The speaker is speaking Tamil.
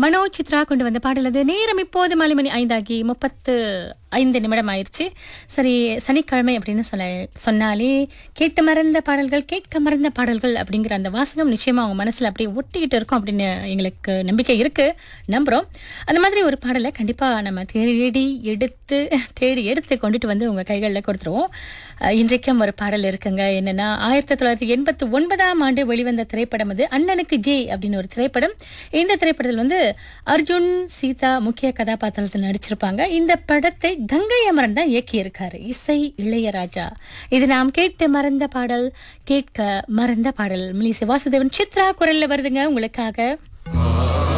மனோ சித்ரா கொண்டு வந்த பாடல் அது நேரம் இப்போது மாலை மணி ஐந்தாகி முப்பத்து ஐந்து நிமிடம் ஆயிடுச்சு சரி சனிக்கிழமை அப்படின்னு சொல்ல சொன்னாலே கேட்டு மறந்த பாடல்கள் கேட்க மறந்த பாடல்கள் அப்படிங்கிற அந்த வாசகம் நிச்சயமா அவங்க மனசுல அப்படியே ஒட்டிக்கிட்டு இருக்கும் அப்படின்னு எங்களுக்கு நம்பிக்கை இருக்கு நம்புறோம் அந்த மாதிரி ஒரு பாடலை கண்டிப்பா நம்ம தேடி எடுத்து தேடி எடுத்து கொண்டுட்டு வந்து உங்க கைகளில் கொடுத்துருவோம் அஹ் இன்றைக்கும் ஒரு பாடல் இருக்குங்க என்னன்னா ஆயிரத்தி தொள்ளாயிரத்தி எண்பத்தி ஒன்பதாம் ஆண்டு வெளிவந்த திரைப்படம் அது அண்ணனுக்கு ஜே அப்படின்னு ஒரு திரைப்படம் இந்த திரைப்படத்தில் வந்து அர்ஜுன் சீதா முக்கிய கதாபாத்திரத்தில் நடிச்சிருப்பாங்க இந்த படத்தை கங்கை அமரன் தான் இயக்கியிருக்காரு இசை இளையராஜா இது நாம் கேட்டு மறந்த பாடல் கேட்க மறந்த பாடல் மிலிசை வாசுதேவன் சித்ரா குரல்ல வருதுங்க உங்களுக்காக